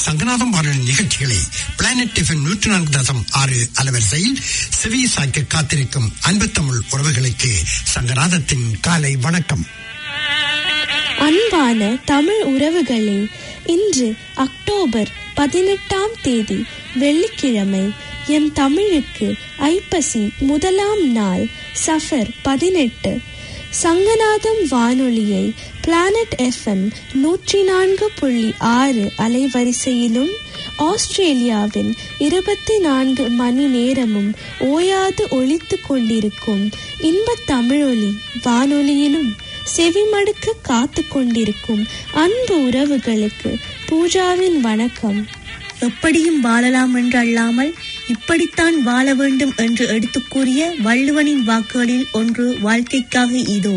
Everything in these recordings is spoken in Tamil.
சங்கநாதம் வானொலி நிகழ்ச்சிகளை பிளானட் எஃப்எம் நூற்றி நான்கு தசம் ஆறு அலவரிசையில் செவி சாய்க்க காத்திருக்கும் அன்பு தமிழ் உறவுகளுக்கு சங்கநாதத்தின் காலை வணக்கம் அன்பான தமிழ் உறவுகளே இன்று அக்டோபர் பதினெட்டாம் தேதி வெள்ளிக்கிழமை எம் தமிழுக்கு ஐப்பசி முதலாம் நாள் சஃபர் பதினெட்டு சங்கநாதம் வானொலியை பிளானட் எஃப்எம் நூற்றி நான்கு புள்ளி ஆறு அலைவரிசையிலும் ஆஸ்திரேலியாவின் இருபத்தி நான்கு மணி நேரமும் ஓயாது ஒழித்து கொண்டிருக்கும் இன்பத் தமிழொலி வானொலியிலும் செவிமடுக்க காத்து கொண்டிருக்கும் அன்பு உறவுகளுக்கு பூஜாவின் வணக்கம் எப்படியும் வாழலாம் என்று அல்லாமல் இப்படித்தான் வாழ வேண்டும் என்று எடுத்துக் கூறிய வள்ளுவனின் வாக்குகளில் ஒன்று வாழ்க்கைக்காக இதோ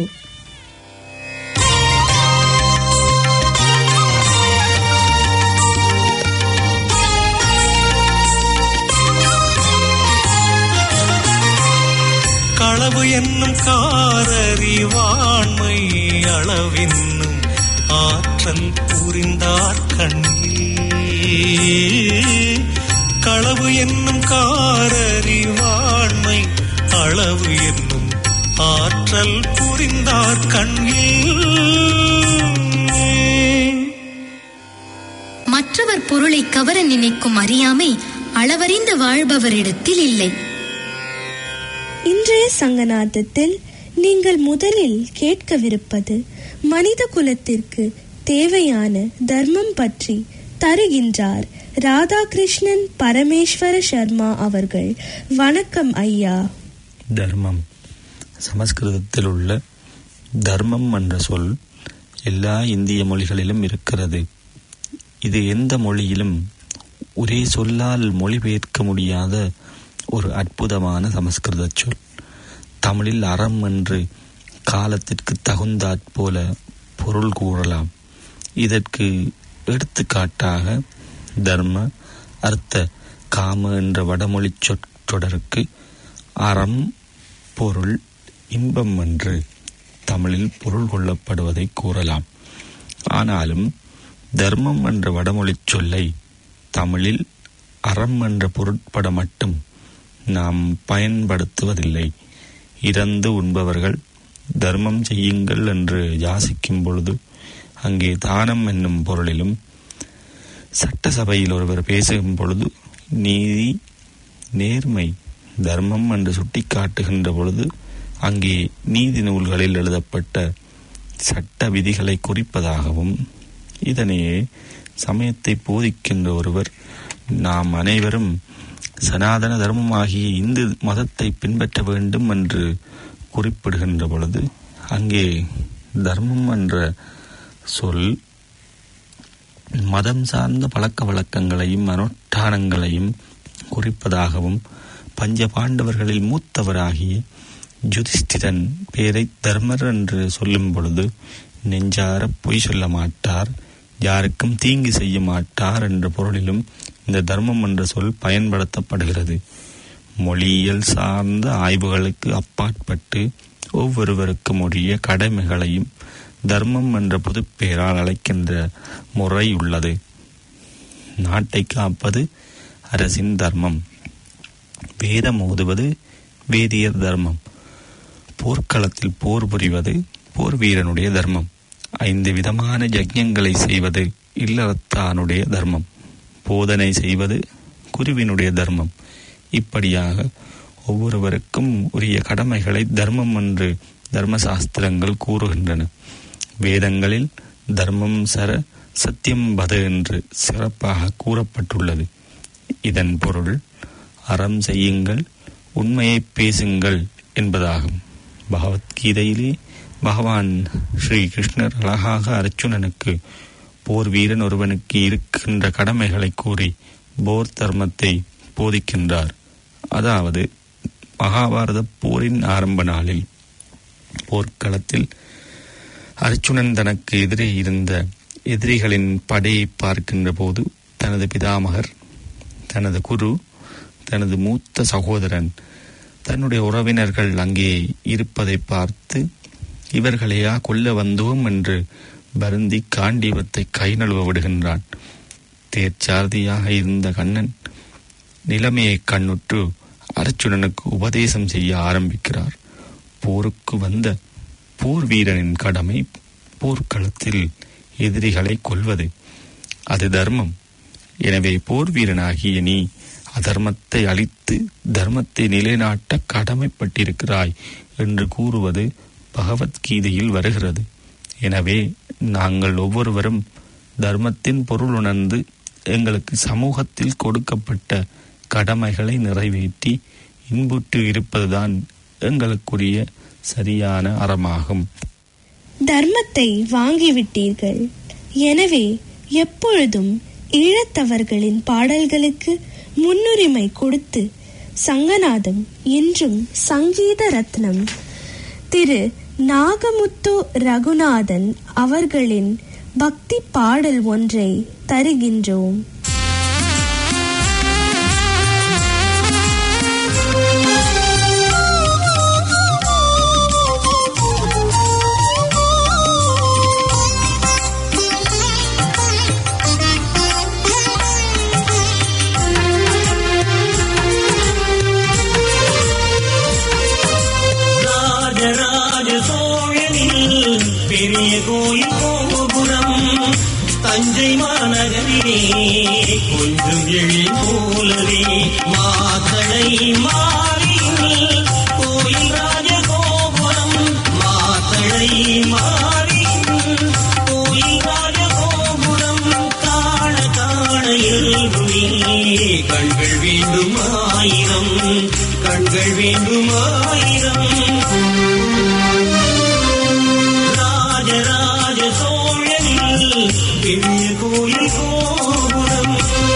களவு என்னும் காரறிவாண்மை அளவென்னும் ஆற்றல் புரிந்தார் கண்ணில் களவு என்னும் காரறிவாண்மை அளவு என்னும் ஆற்றல் புரிந்தார் கண்ணில் மற்றவர் பொருளை கவர நினைக்கும் அறியாமை அளவறிந்து வாழ்பவரிடத்தில் இல்லை இன்றைய சங்கநாதத்தில் நீங்கள் முதலில் கேட்கவிருப்பது மனித குலத்திற்கு தேவையான தர்மம் பற்றி தருகின்றார் ராதாகிருஷ்ணன் பரமேஸ்வர சர்மா அவர்கள் வணக்கம் ஐயா தர்மம் சமஸ்கிருதத்தில் உள்ள தர்மம் என்ற சொல் எல்லா இந்திய மொழிகளிலும் இருக்கிறது இது எந்த மொழியிலும் ஒரே சொல்லால் மொழிபெயர்க்க முடியாத ஒரு அற்புதமான சமஸ்கிருத சொல் தமிழில் அறம் என்று காலத்திற்கு தகுந்தாற்போல பொருள் கூறலாம் இதற்கு எடுத்துக்காட்டாக தர்ம அர்த்த காம என்ற வடமொழி சொற்றொடருக்கு அறம் பொருள் இன்பம் என்று தமிழில் பொருள் கொள்ளப்படுவதை கூறலாம் ஆனாலும் தர்மம் என்ற வடமொழிச் சொல்லை தமிழில் அறம் என்ற பொருட்பட மட்டும் நாம் பயன்படுத்துவதில்லை இறந்து உண்பவர்கள் தர்மம் செய்யுங்கள் என்று யாசிக்கும் பொழுது அங்கே தானம் என்னும் பொருளிலும் சட்டசபையில் ஒருவர் பேசும் பொழுது நீதி நேர்மை தர்மம் என்று சுட்டிக்காட்டுகின்ற பொழுது அங்கே நீதி நூல்களில் எழுதப்பட்ட சட்ட விதிகளை குறிப்பதாகவும் இதனையே சமயத்தை போதிக்கின்ற ஒருவர் நாம் அனைவரும் சனாதன தர்மமாகிய இந்து மதத்தை பின்பற்ற வேண்டும் என்று குறிப்பிடுகின்ற பொழுது அங்கே தர்மம் என்ற சொல் மதம் சார்ந்த பழக்க வழக்கங்களையும் அனுஷ்டானங்களையும் குறிப்பதாகவும் பஞ்ச பாண்டவர்களில் மூத்தவராகிய ஜுதிஷ்டிரன் பேரை தர்மர் என்று சொல்லும் பொழுது நெஞ்சார பொய் சொல்ல மாட்டார் யாருக்கும் தீங்கு செய்ய மாட்டார் என்ற பொருளிலும் இந்த தர்மம் என்ற சொல் பயன்படுத்தப்படுகிறது மொழியியல் சார்ந்த ஆய்வுகளுக்கு அப்பாற்பட்டு ஒவ்வொருவருக்கும் உரிய கடமைகளையும் தர்மம் என்ற பொதுப்பெயரால் அழைக்கின்ற முறை உள்ளது நாட்டை காப்பது அரசின் தர்மம் வேதம் ஓதுவது வேதியர் தர்மம் போர்க்களத்தில் போர் புரிவது போர் வீரனுடைய தர்மம் ஐந்து விதமான யஜ்ஞங்களை செய்வது இல்லறத்தானுடைய தர்மம் போதனை செய்வது குருவினுடைய தர்மம் இப்படியாக ஒவ்வொருவருக்கும் உரிய கடமைகளை தர்மம் என்று தர்மசாஸ்திரங்கள் கூறுகின்றன வேதங்களில் தர்மம் சர சத்தியம் பத என்று சிறப்பாக கூறப்பட்டுள்ளது இதன் பொருள் அறம் செய்யுங்கள் உண்மையை பேசுங்கள் என்பதாகும் பகவத்கீதையிலே பகவான் ஸ்ரீ கிருஷ்ணர் அழகாக அர்ச்சுனனுக்கு போர் வீரன் ஒருவனுக்கு இருக்கின்ற கடமைகளை கூறி போர் தர்மத்தை போதிக்கின்றார் அதாவது மகாபாரத போரின் ஆரம்ப நாளில் போர்க்களத்தில் அர்ச்சுனன் தனக்கு எதிரே இருந்த எதிரிகளின் படையை பார்க்கின்ற போது தனது பிதாமகர் தனது குரு தனது மூத்த சகோதரன் தன்னுடைய உறவினர்கள் அங்கே இருப்பதை பார்த்து இவர்களையா கொல்ல வந்தோம் என்று வருந்தி காண்டீபத்தை கை நழுவ விடுகின்றான் தேர்ச்சாரதியாக இருந்த கண்ணன் நிலைமையை கண்ணுற்று அர்ச்சுனனுக்கு உபதேசம் செய்ய ஆரம்பிக்கிறார் போருக்கு வந்த போர் வீரனின் கடமை போர்க்களத்தில் எதிரிகளை கொல்வது அது தர்மம் எனவே போர் வீரனாகிய நீ அதர்மத்தை அழித்து தர்மத்தை நிலைநாட்ட கடமைப்பட்டிருக்கிறாய் என்று கூறுவது பகவத்கீதையில் வருகிறது எனவே நாங்கள் ஒவ்வொருவரும் தர்மத்தின் பொருள் உணர்ந்து எங்களுக்கு சமூகத்தில் கொடுக்கப்பட்ட கடமைகளை நிறைவேற்றி இன்புற்று இருப்பதுதான் எங்களுக்குரிய சரியான அறமாகும் தர்மத்தை வாங்கிவிட்டீர்கள் எனவே எப்பொழுதும் ஈழத்தவர்களின் பாடல்களுக்கு முன்னுரிமை கொடுத்து சங்கநாதம் என்றும் சங்கீத ரத்னம் திரு நாகமுத்து ரகுநாதன் அவர்களின் பக்தி பாடல் ஒன்றை தருகின்றோம் ராஜராஜ சோழனில் பெரிய கோயில் கோபுரம் தஞ்சை மாநகரிலே கொஞ்சம் எழி போலவே மாத்தளை மாறியில் கோயில் ராஜகோபுரம் மாத்தளை மாறியில் கோயில் ராஜகோபுரம் காண காண இயல்புவே கண்கள் வேண்டும் ஆயிரம் கண்கள் வேண்டும் ஆயிரம் ராஜராஜ சோழனில் பெரிய கோயில் கோபுரம்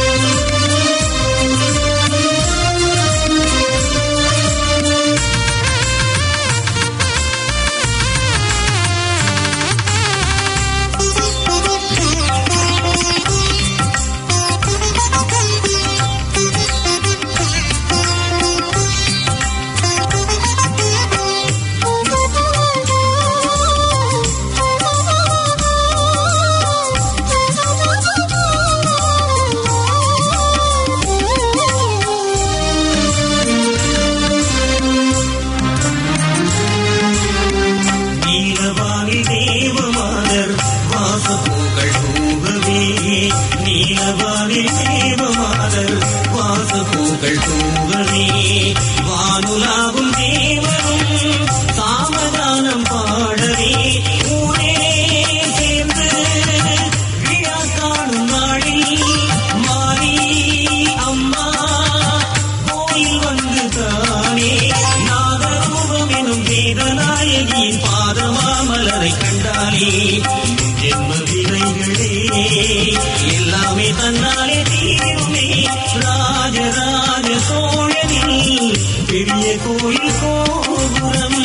நீலவாணி தேவமாதர் வாசப்பூக்கள் தூகவே நீலவாணி தேவமாதர் வாசப்பூக்கள் தூகவே வானுலாவும் தேவரும் சாமதானம் பாடவே ஊரே சேர்ந்து விழா காணும் நாளில் மாறி அம்மா கோயில் வந்து தானே நாகரூபம் எனும் வேதநாயகியின் பாதமாமலரை கண்டாலே ஜென்ம வினைகளே எல்லாமே தன்னாலே தீருமே ராஜராஜ சோழனில் பெரிய கோயில் கோபுரம்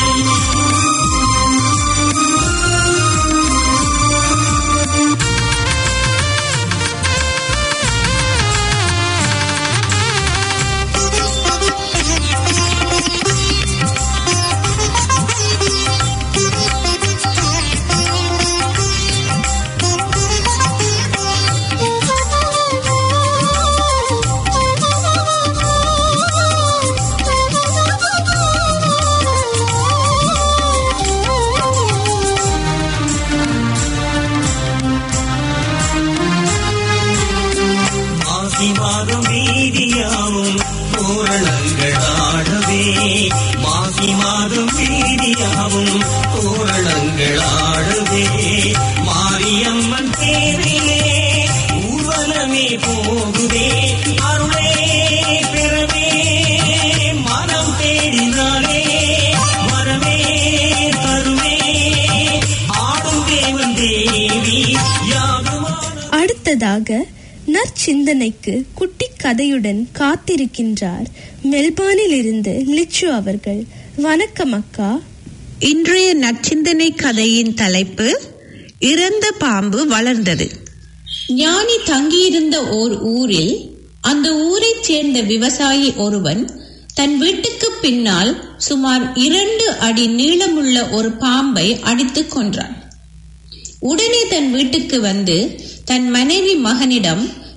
மாசி மாதம் வீதியாவும் தோரணங்கள் ஆடவே மாசி மாதம் வீதியாவும் தோரணங்கள் ஆடவே மாரியம்மன் தேரிலே ஊர்வலமே போகுதே அருளே பெறவே மனம் தேடினாலே மரமே தருவே ஆடும் தேவன் தேவி யாகுமான அடுத்ததாக நற்சிந்தனைக்கு குட்டி கதையுடன் காத்திருக்கின்றார் மெல்பானில் இருந்து லிச்சு அவர்கள் வணக்கம் அக்கா இன்றைய நச்சிந்தனை கதையின் தலைப்பு இறந்த பாம்பு வளர்ந்தது ஞானி தங்கியிருந்த ஓர் ஊரில் அந்த ஊரைச் சேர்ந்த விவசாயி ஒருவன் தன் வீட்டுக்கு பின்னால் சுமார் இரண்டு அடி நீளமுள்ள ஒரு பாம்பை அடித்துக் கொன்றான் உடனே தன் வீட்டுக்கு வந்து தன் மனைவி மகனிடம்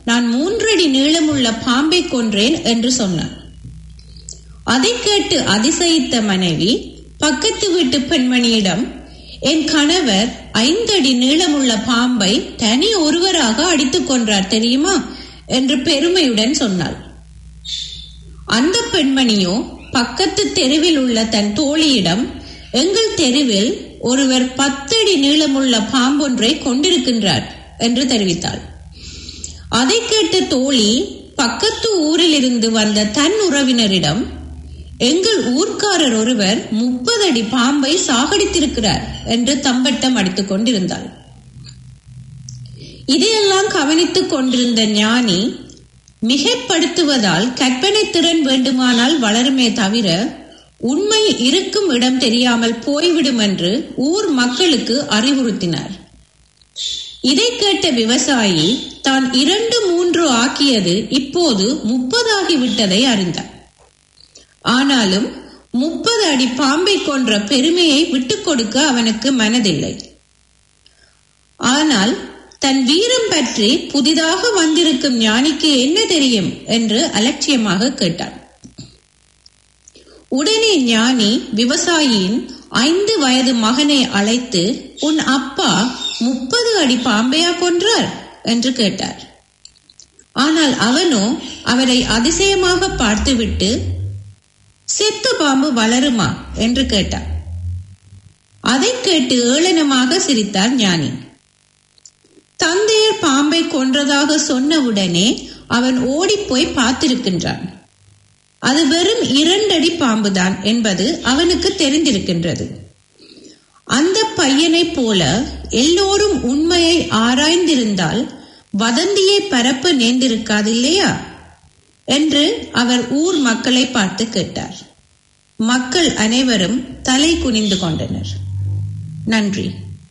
நான் மூன்றடி நீளமுள்ள பாம்பை கொன்றேன் என்று சொன்னான் அதை கேட்டு அதிசயித்த மனைவி பக்கத்து வீட்டு பெண்மணியிடம் என் கணவர் ஐந்தடி நீளமுள்ள பாம்பை தனி ஒருவராக அடித்துக் கொன்றார் தெரியுமா என்று பெருமையுடன் சொன்னாள் அந்த பெண்மணியோ பக்கத்து தெருவில் உள்ள தன் தோழியிடம் எங்கள் தெருவில் ஒருவர் பத்தடி நீளமுள்ள பாம்பொன்றை கொண்டிருக்கின்றார் என்று தெரிவித்தாள் அதை கேட்ட தோழி பக்கத்து ஊரில் இருந்து வந்த தன் உறவினரிடம் எங்கள் ஊர்க்காரர் ஒருவர் முப்பது அடி பாம்பை சாகடித்திருக்கிறார் என்று தம்பட்டம் அடித்துக் கொண்டிருந்தாள் இதையெல்லாம் கவனித்துக் கொண்டிருந்த ஞானி மிகைப்படுத்துவதால் கற்பனை திறன் வேண்டுமானால் வளருமே தவிர உண்மை இருக்கும் இடம் தெரியாமல் போய்விடும் என்று ஊர் மக்களுக்கு அறிவுறுத்தினார் இதை கேட்ட விவசாயி தான் இரண்டு மூன்று ஆக்கியது இப்போது முப்பதாகி விட்டதை அறிந்தார் ஆனாலும் முப்பது அடி பாம்பை கொன்ற பெருமையை விட்டுக் கொடுக்க அவனுக்கு மனதில்லை ஆனால் தன் வீரம் பற்றி புதிதாக வந்திருக்கும் ஞானிக்கு என்ன தெரியும் என்று அலட்சியமாக கேட்டான் உடனே ஞானி விவசாயியின் ஐந்து வயது மகனை அழைத்து உன் அப்பா முப்பது அடி பாம்பையா கொன்றார் என்று கேட்டார் ஆனால் அவனோ அவரை அதிசயமாக பார்த்துவிட்டு செத்த பாம்பு வளருமா என்று கேட்டார் அதை கேட்டு ஏளனமாக சிரித்தார் ஞானி தந்தையர் பாம்பை கொன்றதாக சொன்னவுடனே அவன் ஓடிப்போய் பார்த்திருக்கின்றான் அது வெறும் இரண்டடி பாம்புதான் என்பது அவனுக்கு தெரிந்திருக்கின்றது அந்த பையனைப் போல எல்லோரும் உண்மையை ஆராய்ந்திருந்தால் வதந்தியை பரப்ப நேர்ந்திருக்காது இல்லையா என்று அவர் ஊர் மக்களை பார்த்து கேட்டார் மக்கள் அனைவரும் தலை குனிந்து கொண்டனர் நன்றி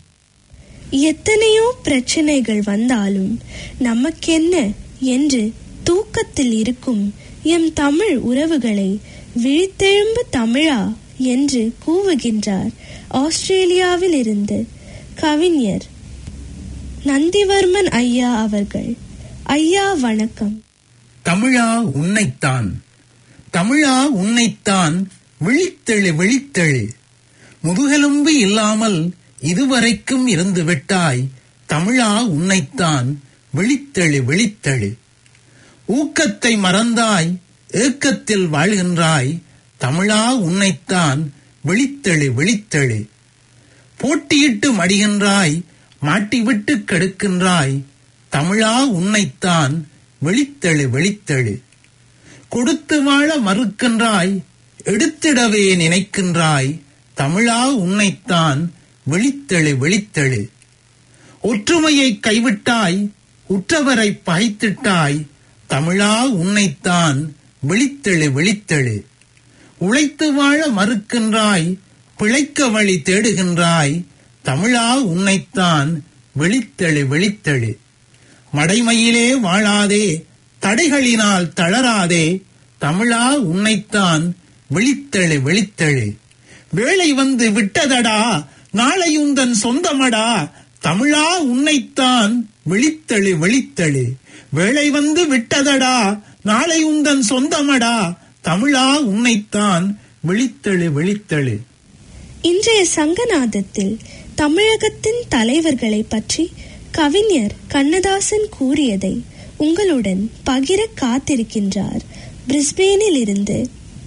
எத்தனையோ பிரச்சனைகள் வந்தாலும் நமக்கென்ன என்று தூக்கத்தில் இருக்கும் எம் தமிழ் உறவுகளை விழித்தெழும்பு தமிழா என்று கூவுகின்றார் ஆஸ்திரேலியாவில் இருந்து கவிஞர் நந்திவர்மன் ஐயா அவர்கள் ஐயா வணக்கம் தமிழா உன்னைத்தான் தமிழா உன்னைத்தான் விழித்தெழு விழித்தெழு முதுகெலும்பு இல்லாமல் இதுவரைக்கும் இருந்து விட்டாய் தமிழா உன்னைத்தான் விழித்தெழு விழித்தெழு ஊக்கத்தை மறந்தாய் ஏக்கத்தில் வாழ்கின்றாய் தமிழா உன்னைத்தான் விழித்தெழு விழித்தெழு போட்டியிட்டு மடிகின்றாய் மாட்டிவிட்டு கெடுக்கின்றாய் தமிழா உன்னைத்தான் விழித்தெழு விழித்தெழு கொடுத்து வாழ மறுக்கின்றாய் எடுத்திடவே நினைக்கின்றாய் தமிழா உன்னைத்தான் விழித்தெழு விழித்தெழு ஒற்றுமையை கைவிட்டாய் உற்றவரை பகைத்திட்டாய் தமிழா உன்னைத்தான் விழித்தெழு விழித்தெழு உழைத்து வாழ மறுக்கின்றாய் பிழைக்க வழி தேடுகின்றாய் தமிழா உன்னைத்தான் விழித்தெழு விழித்தெழு மடைமையிலே வாழாதே தடைகளினால் தளராதே தமிழா உன்னைத்தான் விழித்தெழு விழித்தெழு வேலை வந்து விட்டதடா நாளை உந்தன் சொந்தமடா தமிழா உன்னைத்தான் விழித்தெழு விழித்தெழு வேலை வந்து விட்டதடா நாளை உந்தன் சொந்தமடா தமிழா உன்னைத்தான் விழித்தெழு விழித்தெழு இன்றைய சங்கநாதத்தில் தமிழகத்தின் தலைவர்களை பற்றி கவிஞர் கண்ணதாசன் கூறியதை உங்களுடன் பகிர காத்திருக்கின்றார் பிரிஸ்பேனில் இருந்து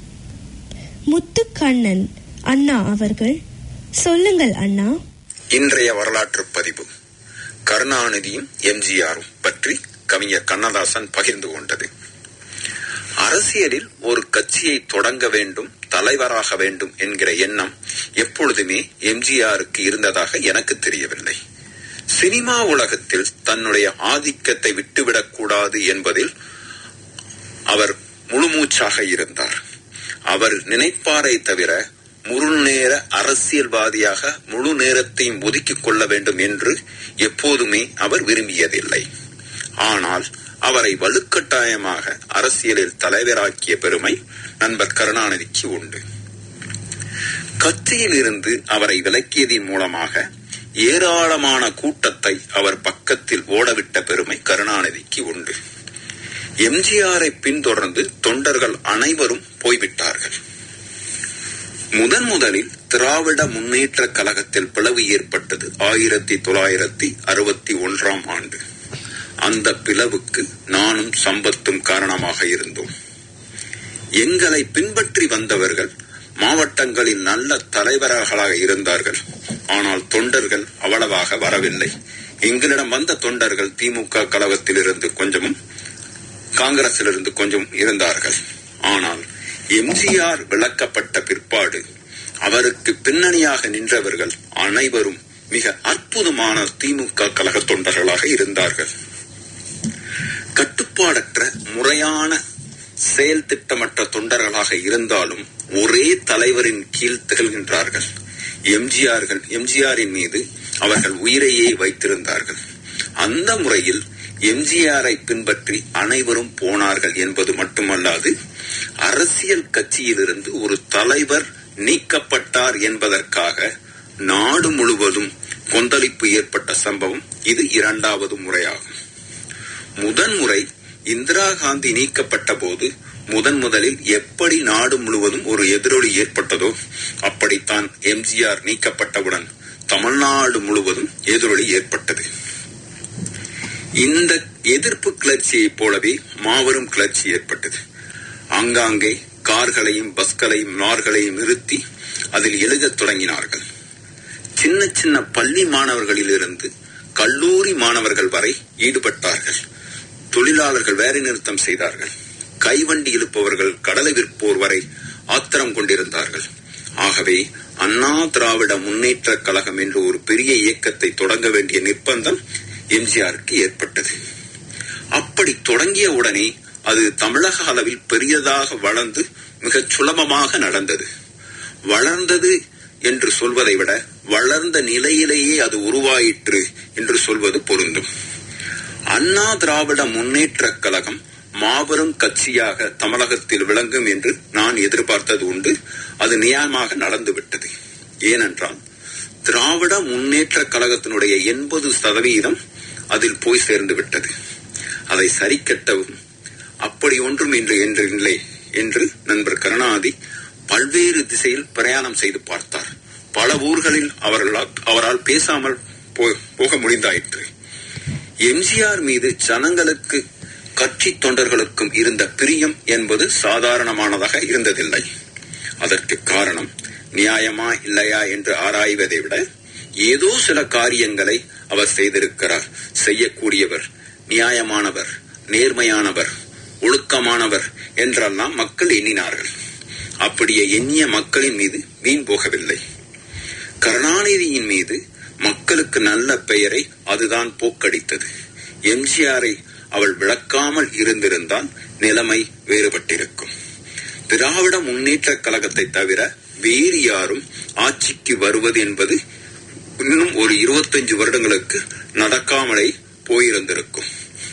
முத்துக்கண்ணன் அண்ணா அவர்கள் சொல்லுங்கள் அண்ணா இன்றைய வரலாற்று பதிவு கருணாநிதியும் எம்ஜிஆரும் பற்றி கவிஞர் கண்ணதாசன் பகிர்ந்து கொண்டது அரசியலில் ஒரு கட்சியை தொடங்க வேண்டும் தலைவராக வேண்டும் என்கிற எண்ணம் எப்பொழுதுமே எம்ஜிஆருக்கு இருந்ததாக எனக்கு தெரியவில்லை சினிமா உலகத்தில் தன்னுடைய ஆதிக்கத்தை விட்டுவிடக் கூடாது என்பதில் அவர் முழுமூச்சாக இருந்தார் அவர் நினைப்பாரை தவிர முழு நேர அரசியல்வாதியாக முழு நேரத்தையும் ஒதுக்கிக் கொள்ள வேண்டும் என்று எப்போதுமே அவர் விரும்பியதில்லை ஆனால் அவரை வலுக்கட்டாயமாக அரசியலில் தலைவராக்கிய பெருமை நண்பர் கருணாநிதிக்கு உண்டு கட்சியில் இருந்து அவரை விலக்கியதின் மூலமாக ஏராளமான கூட்டத்தை அவர் பக்கத்தில் ஓடவிட்ட பெருமை கருணாநிதிக்கு உண்டு எம்ஜிஆரை பின்தொடர்ந்து தொண்டர்கள் அனைவரும் போய்விட்டார்கள் முதன் முதலில் திராவிட முன்னேற்ற கழகத்தில் பிளவு ஏற்பட்டது ஆயிரத்தி தொள்ளாயிரத்தி அறுபத்தி ஒன்றாம் ஆண்டு அந்த பிளவுக்கு நானும் சம்பத்தும் காரணமாக இருந்தோம் எங்களை பின்பற்றி வந்தவர்கள் மாவட்டங்களில் நல்ல தலைவர்களாக இருந்தார்கள் ஆனால் தொண்டர்கள் அவ்வளவாக வரவில்லை எங்களிடம் வந்த தொண்டர்கள் திமுக கழகத்தில் இருந்து கொஞ்சமும் காங்கிரசிலிருந்து கொஞ்சம் இருந்தார்கள் ஆனால் எம்ஜிஆர் விளக்கப்பட்ட பிற்பாடு அவருக்கு பின்னணியாக நின்றவர்கள் அனைவரும் மிக அற்புதமான திமுக கழக தொண்டர்களாக இருந்தார்கள் கட்டுப்பாடற்ற முறையான செயல் திட்டமற்ற தொண்டர்களாக இருந்தாலும் ஒரே தலைவரின் கீழ் திகழ்கின்றார்கள் எம்ஜிஆர்கள் எம்ஜிஆரின் மீது அவர்கள் உயிரையே வைத்திருந்தார்கள் அந்த முறையில் எம்ஜிஆரை பின்பற்றி அனைவரும் போனார்கள் என்பது மட்டுமல்லாது அரசியல் கட்சியிலிருந்து ஒரு தலைவர் நீக்கப்பட்டார் என்பதற்காக நாடு முழுவதும் கொந்தளிப்பு ஏற்பட்ட சம்பவம் இது இரண்டாவது முறையாகும் முதன் முறை இந்திரா காந்தி நீக்கப்பட்ட போது முதன் முதலில் எப்படி நாடு முழுவதும் ஒரு எதிரொலி ஏற்பட்டதோ அப்படித்தான் எம்ஜிஆர் நீக்கப்பட்டவுடன் தமிழ்நாடு முழுவதும் எதிரொலி ஏற்பட்டது இந்த எதிர்ப்பு கிளர்ச்சியைப் போலவே மாபெரும் கிளர்ச்சி ஏற்பட்டது ஆங்காங்கே கார்களையும் பஸ்களையும் நார்களையும் நிறுத்தி அதில் எழுதத் தொடங்கினார்கள் சின்ன சின்ன பள்ளி மாணவர்களிலிருந்து கல்லூரி மாணவர்கள் வரை ஈடுபட்டார்கள் தொழிலாளர்கள் வேலை நிறுத்தம் செய்தார்கள் கைவண்டி இழுப்பவர்கள் கடலை விற்போர் வரை ஆத்திரம் கொண்டிருந்தார்கள் ஆகவே அண்ணா திராவிட முன்னேற்ற கழகம் என்று ஒரு பெரிய இயக்கத்தை தொடங்க வேண்டிய நிர்பந்தம் எம்ஜிஆருக்கு ஏற்பட்டது அப்படி தொடங்கிய உடனே அது தமிழக அளவில் பெரியதாக வளர்ந்து மிகச் சுலபமாக நடந்தது வளர்ந்தது என்று சொல்வதை விட வளர்ந்த நிலையிலேயே அது உருவாயிற்று என்று சொல்வது பொருந்தும் அண்ணா திராவிட முன்னேற்ற கழகம் மாபெரும் கட்சியாக தமிழகத்தில் விளங்கும் என்று நான் எதிர்பார்த்தது உண்டு அது நியாயமாக நடந்துவிட்டது ஏனென்றால் திராவிட முன்னேற்ற கழகத்தினுடைய எண்பது சதவீதம் அதில் போய் சேர்ந்து விட்டது அதை சரி கட்டவும் அப்படி ஒன்றும் இன்று என்று இல்லை என்று நண்பர் கருணாநிதி பல்வேறு திசையில் பிரயாணம் செய்து பார்த்தார் பல ஊர்களில் அவர்களால் அவரால் பேசாமல் போக முடிந்தாயிற்று எம்ஜிஆர் மீது ஜனங்களுக்கு கட்சி தொண்டர்களுக்கும் இருந்த பிரியம் என்பது சாதாரணமானதாக இருந்ததில்லை அதற்கு காரணம் நியாயமா இல்லையா என்று ஆராய்வதை விட ஏதோ சில காரியங்களை அவர் செய்திருக்கிறார் செய்யக்கூடியவர் நியாயமானவர் நேர்மையானவர் ஒழுக்கமானவர் என்றெல்லாம் மக்கள் எண்ணினார்கள் அப்படியே எண்ணிய மக்களின் மீது வீண் போகவில்லை கருணாநிதியின் மீது மக்களுக்கு நல்ல பெயரை அதுதான் போக்கடித்தது எம்ஜிஆரை அவள் விளக்காமல் இருந்திருந்தால் நிலைமை வேறுபட்டிருக்கும் திராவிட முன்னேற்ற கழகத்தை தவிர வேறு யாரும் ஆட்சிக்கு வருவது என்பது இன்னும் ஒரு இருபத்தஞ்சு வருடங்களுக்கு நடக்காமலே போயிருந்திருக்கும்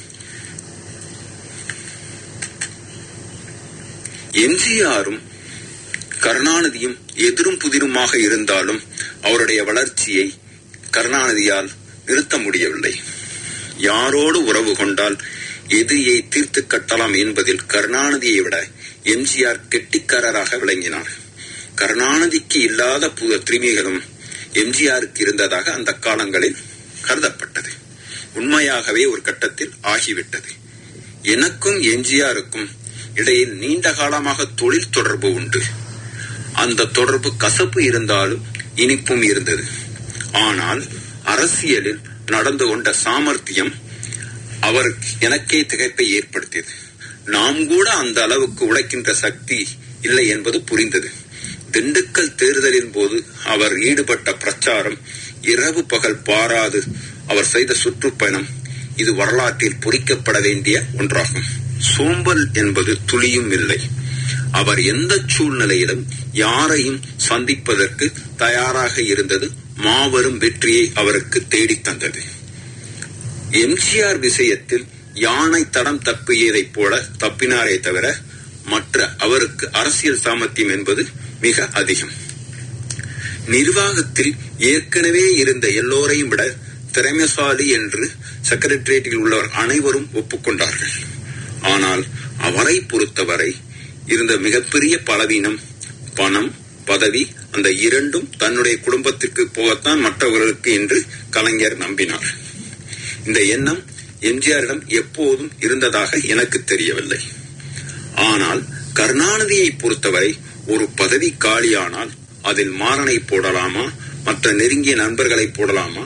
எம்ஜிஆரும் கருணாநிதியும் எதிரும் புதிருமாக இருந்தாலும் அவருடைய வளர்ச்சியை கருணாநிதியால் நிறுத்த முடியவில்லை யாரோடு உறவு கொண்டால் எதிரியை தீர்த்து கட்டலாம் என்பதில் கருணாநிதியை விட எம்ஜிஆர் கெட்டிக்காரராக விளங்கினார் கருணாநிதிக்கு இல்லாத திரிமைகளும் எம்ஜிஆருக்கு இருந்ததாக அந்த காலங்களில் கருதப்பட்டது உண்மையாகவே ஒரு கட்டத்தில் ஆகிவிட்டது எனக்கும் எம்ஜிஆருக்கும் இடையில் நீண்ட காலமாக தொழில் தொடர்பு உண்டு அந்த தொடர்பு கசப்பு இருந்தாலும் இனிப்பும் இருந்தது ஆனால் அரசியலில் நடந்து கொண்ட சாமர்த்தியம் அவருக்கு எனக்கே திகைப்பை ஏற்படுத்தியது நாம் கூட அந்த அளவுக்கு உழைக்கின்ற சக்தி இல்லை என்பது புரிந்தது திண்டுக்கல் தேர்தலின் போது அவர் ஈடுபட்ட பிரச்சாரம் இரவு பகல் பாராது அவர் செய்த சுற்றுப்பயணம் இது வரலாற்றில் பொறிக்கப்பட வேண்டிய ஒன்றாகும் சோம்பல் என்பது துளியும் இல்லை அவர் எந்த சூழ்நிலையிலும் யாரையும் சந்திப்பதற்கு தயாராக இருந்தது மாபெரும் வெற்றியை அவருக்கு தேடித் தந்தது எம்ஜிஆர் விஷயத்தில் யானை தடம் தப்பியதைப் போல தப்பினாரே தவிர மற்ற அவருக்கு அரசியல் சாமர்த்தியம் என்பது மிக அதிகம் நிர்வாகத்தில் ஏற்கனவே இருந்த எல்லோரையும் விட திறமைசாலி என்று செக்ரட்டரியேட்டில் உள்ளவர் அனைவரும் ஒப்புக்கொண்டார்கள் ஆனால் அவரை பொறுத்தவரை இருந்த மிகப்பெரிய பலவீனம் பணம் பதவி அந்த இரண்டும் தன்னுடைய குடும்பத்திற்கு போகத்தான் மற்றவர்களுக்கு என்று கலைஞர் நம்பினார் இந்த எண்ணம் எம்ஜிஆரிடம் எப்போதும் இருந்ததாக எனக்கு தெரியவில்லை ஆனால் கருணாநிதியை பொறுத்தவரை ஒரு பதவி காலியானால் அதில் மாறனை போடலாமா மற்ற நெருங்கிய நண்பர்களை போடலாமா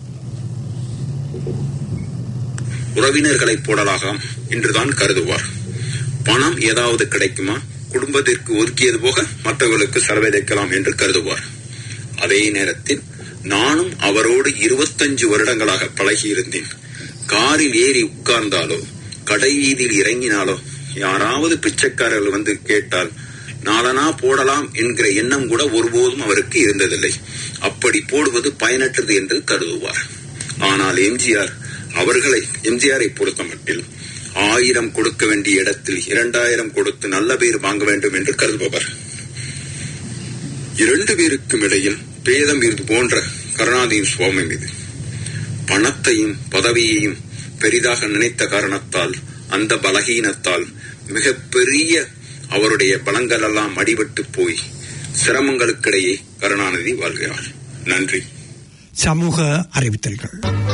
உறவினர்களை போடலாம் என்றுதான் கருதுவார் பணம் ஏதாவது கிடைக்குமா குடும்பத்திற்கு ஒதுக்கியது போக மற்றவர்களுக்கு செலவழிக்கலாம் என்று கருதுவார் அதே நேரத்தில் நானும் அவரோடு இருபத்தஞ்சு வருடங்களாக பழகியிருந்தேன் காரில் ஏறி உட்கார்ந்தாலோ கடை வீதியில் இறங்கினாலோ யாராவது பிச்சைக்காரர்கள் வந்து கேட்டால் நாளனா போடலாம் என்கிற எண்ணம் கூட ஒருபோதும் அவருக்கு இருந்ததில்லை அப்படி போடுவது பயனற்றது என்று கருதுவார் ஆனால் எம்ஜிஆர் அவர்களை எம்ஜிஆரை பொறுத்த மட்டில் ஆயிரம் கொடுக்க வேண்டிய இடத்தில் இரண்டாயிரம் கொடுத்து நல்ல பேர் வாங்க வேண்டும் என்று கருதுபவர் இரண்டு பேருக்கும் இடையில் பேதம் இது போன்ற கருணாநிதியின் சுவாமி மீது பணத்தையும் பதவியையும் பெரிதாக நினைத்த காரணத்தால் அந்த பலகீனத்தால் மிக பெரிய அவருடைய பலங்கள் எல்லாம் அடிபட்டு போய் சிரமங்களுக்கிடையே கருணாநிதி வாழ்கிறார் நன்றி சமூக அறிவித்தல்கள்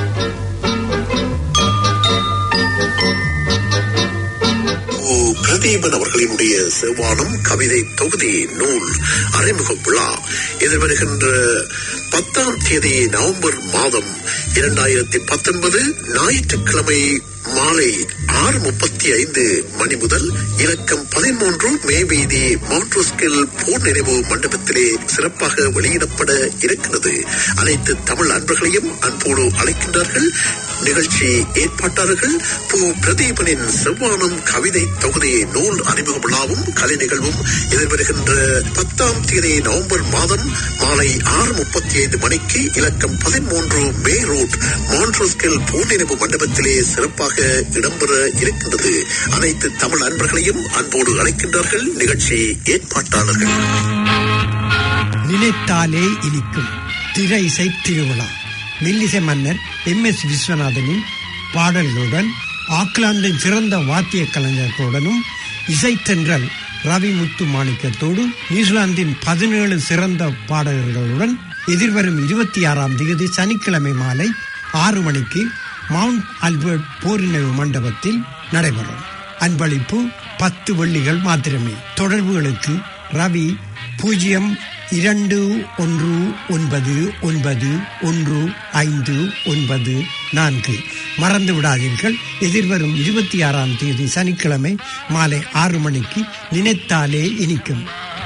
பிரதீபன் அவர்களினுடைய செவ்வானம் கவிதை தொகுதி நூல் அறிமுக விழா எதிர்வருகின்ற பத்தாம் தேதி நவம்பர் மாதம் இரண்டாயிரத்தி பத்தொன்பது ஞாயிற்றுக்கிழமை மாலை ஆறு முப்பத்தி ஐந்து மணி முதல் இலக்கம் பதிமூன்று மே வீதி மாண்ட்ரோஸ்கில் போர் நினைவு மண்டபத்திலே சிறப்பாக வெளியிடப்பட இருக்கிறது அனைத்து தமிழ் அன்பர்களையும் அன்போடு அழைக்கின்றார்கள் நிகழ்ச்சி ஏற்பாட்டாளர்கள் பு பிரதீபனின் செவ்வானம் கவிதை தொகுதி நூல் அறிமுக விழாவும் கலை நிகழ்வும் எதிர்வருகின்ற பத்தாம் தேதி நவம்பர் மாதம் மாலை ஆறு முப்பத்தி ஐந்து மணிக்கு இலக்கம் பதிமூன்று மே ரோட் மாண்ட்ரோஸ்கில் போர் நினைவு மண்டபத்திலே சிறப்பாக இடம்பெற இருக்கின்றது அனைத்து தமிழ் அன்பர்களையும் அன்போடு அழைக்கின்றார்கள் நிகழ்ச்சி ஏற்பாட்டாளர்கள் நினைத்தாலே இனிக்கும் திரை இசை திருவிழா மெல்லிசை மன்னர் எம் எஸ் விஸ்வநாதனின் பாடல்களுடன் ஆக்லாந்தின் சிறந்த வாத்திய கலைஞர்களுடனும் இசைத்தென்றல் ரவி முத்து மாணிக்கத்தோடு நியூசிலாந்தின் பதினேழு சிறந்த பாடகர்களுடன் எதிர்வரும் இருபத்தி ஆறாம் தேதி சனிக்கிழமை மாலை ஆறு மணிக்கு மவுண்ட் ஆல்பர்ட் போரினவு மண்டபத்தில் நடைபெறும் அன்பளிப்பு பத்து வெள்ளிகள் மாத்திரமே தொடர்புகளுக்கு ரவி பூஜ்ஜியம் இரண்டு ஒன்று ஒன்பது ஒன்பது ஒன்று ஐந்து ஒன்பது நான்கு மறந்து விடாதீர்கள் எதிர்வரும் இருபத்தி ஆறாம் தேதி சனிக்கிழமை மாலை ஆறு மணிக்கு நினைத்தாலே இனிக்கும்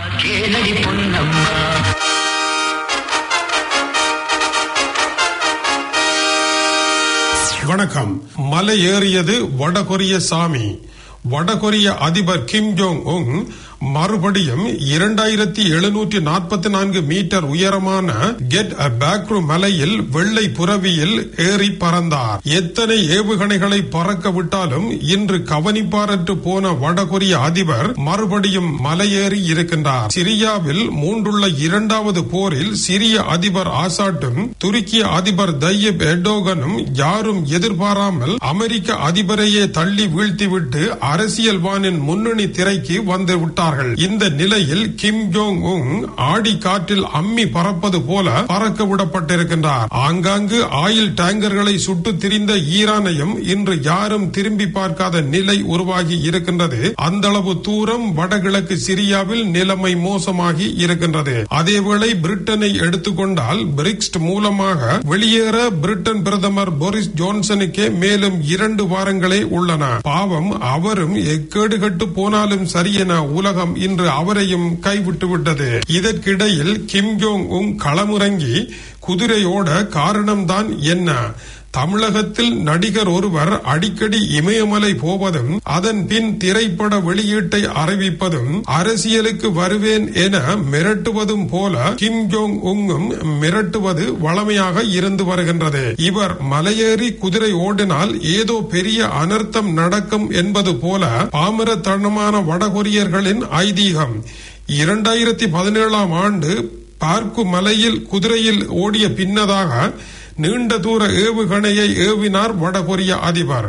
வணக்கம் மலை ஏறியது வடகொரிய சாமி வடகொரிய அதிபர் கிம் ஜோங் உங் மறுபடியும் இரண்டாயிரத்தி எழுநூற்றி நாற்பத்தி நான்கு மீட்டர் உயரமான கெட் பேக்ரு மலையில் வெள்ளை புறவியில் ஏறி பறந்தார் எத்தனை ஏவுகணைகளை பறக்க விட்டாலும் இன்று கவனிப்பாரற்று போன வடகொரிய அதிபர் மறுபடியும் மலையேறி இருக்கின்றார் சிரியாவில் மூன்றுள்ள இரண்டாவது போரில் சிரிய அதிபர் ஆசாட்டும் துருக்கிய அதிபர் தையப் எர்டோகனும் யாரும் எதிர்பாராமல் அமெரிக்க அதிபரையே தள்ளி வீழ்த்திவிட்டு அரசியல் வானின் முன்னணி திரைக்கு வந்து விட்டார்கள் இந்த நிலையில் கிம் ஜோங் உங் ஆடி காற்றில் அம்மி பறப்பது போல பறக்க விடப்பட்டிருக்கின்றார் ஆங்காங்கு ஆயில் டேங்கர்களை சுட்டு திரிந்த ஈரானையும் இன்று யாரும் திரும்பி பார்க்காத நிலை உருவாகி இருக்கின்றது அந்த அளவு தூரம் வடகிழக்கு சிரியாவில் நிலைமை மோசமாகி இருக்கின்றது அதேவேளை பிரிட்டனை எடுத்துக்கொண்டால் பிரிக்ஸ் மூலமாக வெளியேற பிரிட்டன் பிரதமர் போரிஸ் ஜோன்சனுக்கே மேலும் இரண்டு வாரங்களே உள்ளன பாவம் அவரும் எக்கேடு கட்டு போனாலும் சரி என உலகம் இன்று அவரையும் கைவிட்டு விட்டது இதற்கிடையில் கிம் ஜோங் உங் களமிறங்கி குதிரையோட காரணம்தான் என்ன தமிழகத்தில் நடிகர் ஒருவர் அடிக்கடி இமயமலை போவதும் அதன் பின் திரைப்பட வெளியீட்டை அறிவிப்பதும் அரசியலுக்கு வருவேன் என மிரட்டுவதும் போல கிம் ஜோங் உங்கும் மிரட்டுவது வளமையாக இருந்து வருகின்றது இவர் மலையேறி குதிரை ஓடினால் ஏதோ பெரிய அனர்த்தம் நடக்கும் என்பது போல பாமரத்தனமான வடகொரியர்களின் ஐதீகம் இரண்டாயிரத்தி பதினேழாம் ஆண்டு பார்க்கு மலையில் குதிரையில் ஓடிய பின்னதாக நீண்ட தூர ஏவுகணையை ஏவினார் வடகொரிய அதிபர்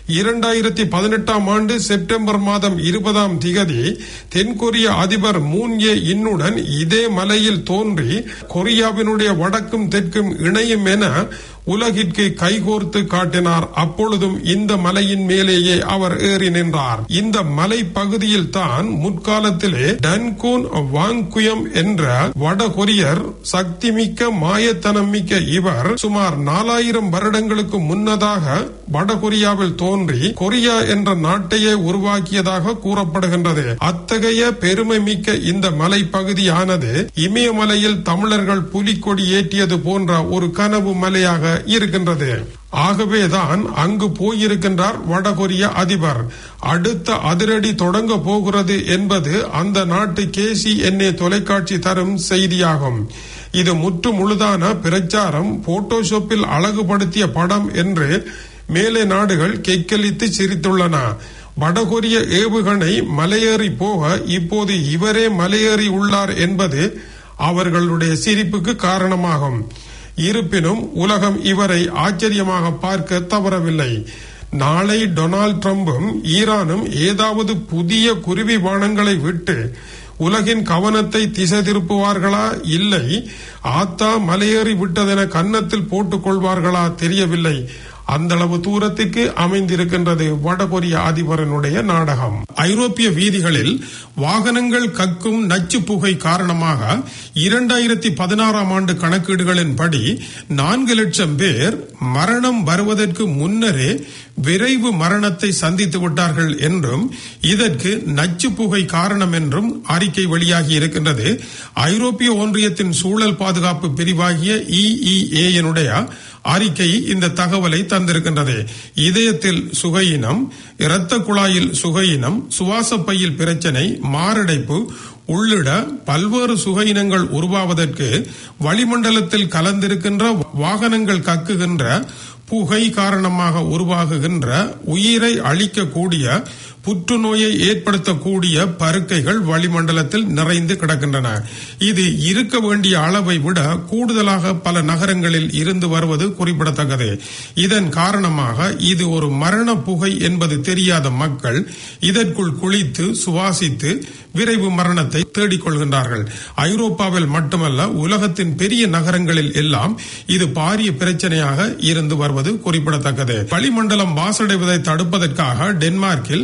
இரண்டாயிரத்தி பதினெட்டாம் ஆண்டு செப்டம்பர் மாதம் இருபதாம் திகதி தென்கொரிய அதிபர் மூன் ஏ இன்னுடன் இதே மலையில் தோன்றி கொரியாவினுடைய வடக்கும் தெற்கும் இணையும் என உலகிற்கு கைகோர்த்து காட்டினார் அப்பொழுதும் இந்த மலையின் மேலேயே அவர் ஏறி நின்றார் இந்த மலை பகுதியில் தான் முற்காலத்திலே டன்கூன் வாங்குயம் என்ற வட கொரியர் சக்திமிக்க மாயத்தனம் மிக்க இவர் சுமார் நாலாயிரம் வருடங்களுக்கு முன்னதாக வட கொரியாவில் தோன்றி கொரியா என்ற நாட்டையே உருவாக்கியதாக கூறப்படுகின்றது அத்தகைய பெருமை மிக்க இந்த மலை பகுதியானது இமயமலையில் தமிழர்கள் புலிக்கொடி ஏற்றியது போன்ற ஒரு கனவு மலையாக இருக்கின்றது ஆகவேதான் அங்கு போயிருக்கின்றார் வடகொரிய அதிபர் அடுத்த அதிரடி தொடங்க போகிறது என்பது அந்த நாட்டு கேசி எண்ணே தொலைக்காட்சி தரும் செய்தியாகும் இது முற்று முழுதான பிரச்சாரம் போட்டோஷாப்பில் அழகுபடுத்திய படம் என்று மேலே நாடுகள் கெக்கலித்து சிரித்துள்ளன வடகொரிய ஏவுகணை மலையேறி போக இப்போது இவரே மலையேறி உள்ளார் என்பது அவர்களுடைய சிரிப்புக்கு காரணமாகும் இருப்பினும் உலகம் இவரை ஆச்சரியமாக பார்க்க தவறவில்லை நாளை டொனால்ட் ட்ரம்பும் ஈரானும் ஏதாவது புதிய குருவி வானங்களை விட்டு உலகின் கவனத்தை திசை திருப்புவார்களா இல்லை ஆத்தா மலையேறி விட்டதென கன்னத்தில் போட்டுக் கொள்வார்களா தெரியவில்லை அந்த அளவு தூரத்துக்கு அமைந்திருக்கின்றது வடகொரிய அதிபரனுடைய நாடகம் ஐரோப்பிய வீதிகளில் வாகனங்கள் கக்கும் நச்சு புகை காரணமாக இரண்டாயிரத்தி பதினாறாம் ஆண்டு கணக்கீடுகளின்படி நான்கு லட்சம் பேர் மரணம் வருவதற்கு முன்னரே விரைவு மரணத்தை சந்தித்து விட்டார்கள் என்றும் இதற்கு நச்சு புகை காரணம் என்றும் அறிக்கை வெளியாகி இருக்கின்றது ஐரோப்பிய ஒன்றியத்தின் சூழல் பாதுகாப்பு பிரிவாகிய இஇஏனுடைய அறிக்கை இந்த தகவலை தந்திருக்கின்றது இதயத்தில் சுகையினம் இரத்த குழாயில் சுகையினம் சுவாச பையில் பிரச்சனை மாரடைப்பு உள்ளிட பல்வேறு சுகையினங்கள் உருவாவதற்கு வளிமண்டலத்தில் கலந்திருக்கின்ற வாகனங்கள் கக்குகின்ற புகை காரணமாக உருவாகுகின்ற உயிரை அழிக்கக்கூடிய புற்றுநோயை ஏற்படுத்தக்கூடிய பருக்கைகள் வளிமண்டலத்தில் நிறைந்து கிடக்கின்றன இது இருக்க வேண்டிய அளவை விட கூடுதலாக பல நகரங்களில் இருந்து வருவது குறிப்பிடத்தக்கது இதன் காரணமாக இது ஒரு மரண புகை என்பது தெரியாத மக்கள் இதற்குள் குளித்து சுவாசித்து விரைவு மரணத்தை தேடிக் கொள்கின்றார்கள் ஐரோப்பாவில் மட்டுமல்ல உலகத்தின் பெரிய நகரங்களில் எல்லாம் இது பாரிய பிரச்சனையாக இருந்து வருவது குறிப்பிடத்தக்கது வளிமண்டலம் மாசடைவதை தடுப்பதற்காக டென்மார்க்கில்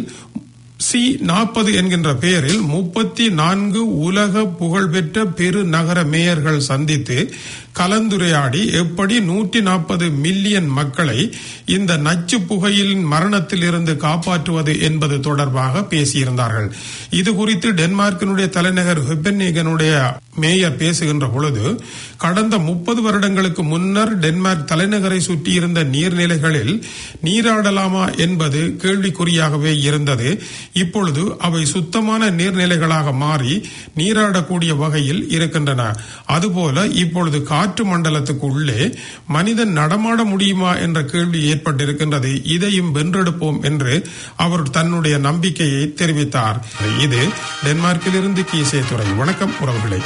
சி நாற்பது என்கின்ற பெயரில் முப்பத்தி நான்கு உலக புகழ்பெற்ற பெரு நகர மேயர்கள் சந்தித்து கலந்துரையாடி எப்படி நூற்றி நாற்பது மில்லியன் மக்களை இந்த நச்சு புகையின் மரணத்தில் இருந்து காப்பாற்றுவது என்பது தொடர்பாக பேசியிருந்தார்கள் இது குறித்து டென்மார்க்கினுடைய தலைநகர் ஹெப்பென்னிகனுடைய மேயர் பேசுகின்ற பொழுது கடந்த முப்பது வருடங்களுக்கு முன்னர் டென்மார்க் தலைநகரை சுற்றியிருந்த நீர்நிலைகளில் நீராடலாமா என்பது கேள்விக்குறியாகவே இருந்தது இப்பொழுது அவை சுத்தமான நீர்நிலைகளாக மாறி நீராடக்கூடிய வகையில் இருக்கின்றன அதுபோல இப்பொழுது காற்று மண்டலத்துக்கு உள்ளே மனிதன் நடமாட முடியுமா என்ற கேள்வி ஏற்பட்டிருக்கின்றது இதையும் வென்றெடுப்போம் என்று அவர் தன்னுடைய நம்பிக்கையை தெரிவித்தார் இது டென்மார்க்கிலிருந்து கீசே துறை வணக்கம் உறவுகளை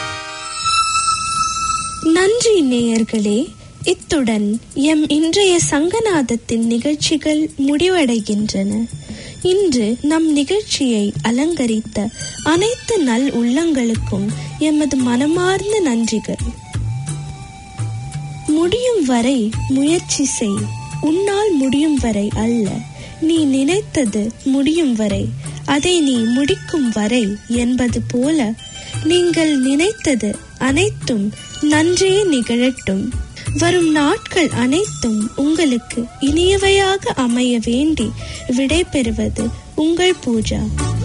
நன்றி நேயர்களே இத்துடன் எம் இன்றைய சங்கநாதத்தின் நிகழ்ச்சிகள் முடிவடைகின்றன இன்று நம் நிகழ்ச்சியை அலங்கரித்த அனைத்து நல் உள்ளங்களுக்கும் எமது மனமார்ந்த நன்றிகள் முடியும் வரை முயற்சி செய் உன்னால் முடியும் வரை அல்ல நீ நினைத்தது முடியும் வரை அதை நீ முடிக்கும் வரை என்பது போல நீங்கள் நினைத்தது அனைத்தும் நன்றே நிகழட்டும் வரும் நாட்கள் அனைத்தும் உங்களுக்கு இனியவையாக அமைய வேண்டி விடை பெறுவது உங்கள் பூஜா